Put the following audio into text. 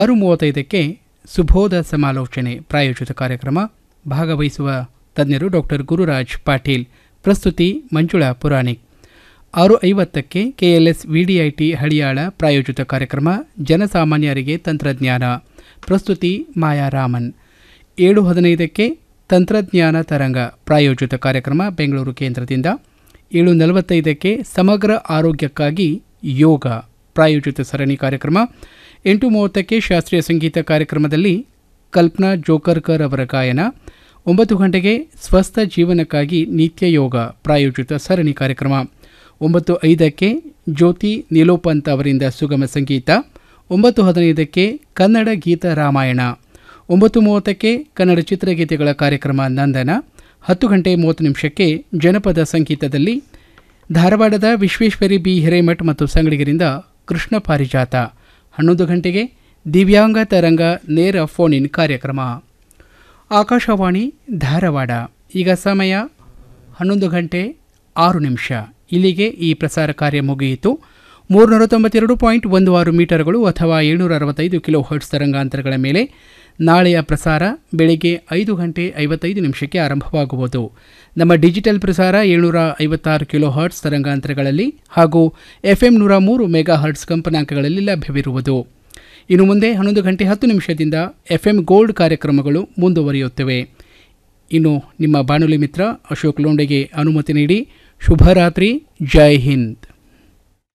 ಆರು ಮೂವತ್ತೈದಕ್ಕೆ ಸುಬೋಧ ಸಮಾಲೋಚನೆ ಪ್ರಾಯೋಜಿತ ಕಾರ್ಯಕ್ರಮ ಭಾಗವಹಿಸುವ ತಜ್ಞರು ಡಾಕ್ಟರ್ ಗುರುರಾಜ್ ಪಾಟೀಲ್ ಪ್ರಸ್ತುತಿ ಮಂಜುಳಾ ಪುರಾಣಿಕ್ ಆರು ಐವತ್ತಕ್ಕೆ ಕೆಎಲ್ಎಸ್ ವಿಡಿಐಟಿ ಹಳಿಯಾಳ ಪ್ರಾಯೋಜಿತ ಕಾರ್ಯಕ್ರಮ ಜನಸಾಮಾನ್ಯರಿಗೆ ತಂತ್ರಜ್ಞಾನ ಪ್ರಸ್ತುತಿ ಮಾಯಾ ರಾಮನ್ ಏಳು ಹದಿನೈದಕ್ಕೆ ತಂತ್ರಜ್ಞಾನ ತರಂಗ ಪ್ರಾಯೋಜಿತ ಕಾರ್ಯಕ್ರಮ ಬೆಂಗಳೂರು ಕೇಂದ್ರದಿಂದ ಏಳು ನಲವತ್ತೈದಕ್ಕೆ ಸಮಗ್ರ ಆರೋಗ್ಯಕ್ಕಾಗಿ ಯೋಗ ಪ್ರಾಯೋಜಿತ ಸರಣಿ ಕಾರ್ಯಕ್ರಮ ಎಂಟು ಮೂವತ್ತಕ್ಕೆ ಶಾಸ್ತ್ರೀಯ ಸಂಗೀತ ಕಾರ್ಯಕ್ರಮದಲ್ಲಿ ಕಲ್ಪನಾ ಜೋಕರ್ಕರ್ ಅವರ ಗಾಯನ ಒಂಬತ್ತು ಗಂಟೆಗೆ ಸ್ವಸ್ಥ ಜೀವನಕ್ಕಾಗಿ ನಿತ್ಯ ಯೋಗ ಪ್ರಾಯೋಜಿತ ಸರಣಿ ಕಾರ್ಯಕ್ರಮ ಒಂಬತ್ತು ಐದಕ್ಕೆ ಜ್ಯೋತಿ ನಿಲೋಪಂತ್ ಅವರಿಂದ ಸುಗಮ ಸಂಗೀತ ಒಂಬತ್ತು ಹದಿನೈದಕ್ಕೆ ಕನ್ನಡ ಗೀತ ರಾಮಾಯಣ ಒಂಬತ್ತು ಮೂವತ್ತಕ್ಕೆ ಕನ್ನಡ ಚಿತ್ರಗೀತೆಗಳ ಕಾರ್ಯಕ್ರಮ ನಂದನ ಹತ್ತು ಗಂಟೆ ಮೂವತ್ತು ನಿಮಿಷಕ್ಕೆ ಜನಪದ ಸಂಗೀತದಲ್ಲಿ ಧಾರವಾಡದ ವಿಶ್ವೇಶ್ವರಿ ಬಿ ಹಿರೇಮಠ್ ಮತ್ತು ಸಂಗಡಿಗರಿಂದ ಕೃಷ್ಣ ಪಾರಿಜಾತ ಹನ್ನೊಂದು ಗಂಟೆಗೆ ದಿವ್ಯಾಂಗ ತರಂಗ ನೇರ ಫೋನ್ ಇನ್ ಕಾರ್ಯಕ್ರಮ ಆಕಾಶವಾಣಿ ಧಾರವಾಡ ಈಗ ಸಮಯ ಹನ್ನೊಂದು ಗಂಟೆ ಆರು ನಿಮಿಷ ಇಲ್ಲಿಗೆ ಈ ಪ್ರಸಾರ ಕಾರ್ಯ ಮುಗಿಯಿತು ಮೂರುನೂರ ತೊಂಬತ್ತೆರಡು ಪಾಯಿಂಟ್ ಒಂದು ಆರು ಮೀಟರ್ಗಳು ಅಥವಾ ಏಳ್ನೂರ ಅರವತ್ತೈದು ಕಿಲೋ ಹರ್ಟ್ಸ್ ತರಂಗಾಂತರಗಳ ಮೇಲೆ ನಾಳೆಯ ಪ್ರಸಾರ ಬೆಳಗ್ಗೆ ಐದು ಗಂಟೆ ಐವತ್ತೈದು ನಿಮಿಷಕ್ಕೆ ಆರಂಭವಾಗುವುದು ನಮ್ಮ ಡಿಜಿಟಲ್ ಪ್ರಸಾರ ಏಳ್ನೂರ ಐವತ್ತಾರು ಕಿಲೋ ಹರ್ಟ್ಸ್ ತರಂಗಾಂತರಗಳಲ್ಲಿ ಹಾಗೂ ಎಫ್ಎಂ ನೂರ ಮೂರು ಮೆಗಾ ಹರ್ಟ್ಸ್ ಕಂಪನಾಂಕಗಳಲ್ಲಿ ಲಭ್ಯವಿರುವುದು ಇನ್ನು ಮುಂದೆ ಹನ್ನೊಂದು ಗಂಟೆ ಹತ್ತು ನಿಮಿಷದಿಂದ ಎಫ್ಎಂ ಗೋಲ್ಡ್ ಕಾರ್ಯಕ್ರಮಗಳು ಮುಂದುವರಿಯುತ್ತವೆ ಇನ್ನು ನಿಮ್ಮ ಬಾನುಲಿ ಮಿತ್ರ ಅಶೋಕ್ ಲೋಂಡೆಗೆ ಅನುಮತಿ ನೀಡಿ ಶುಭರಾತ್ರಿ ಜೈ ಹಿಂದ್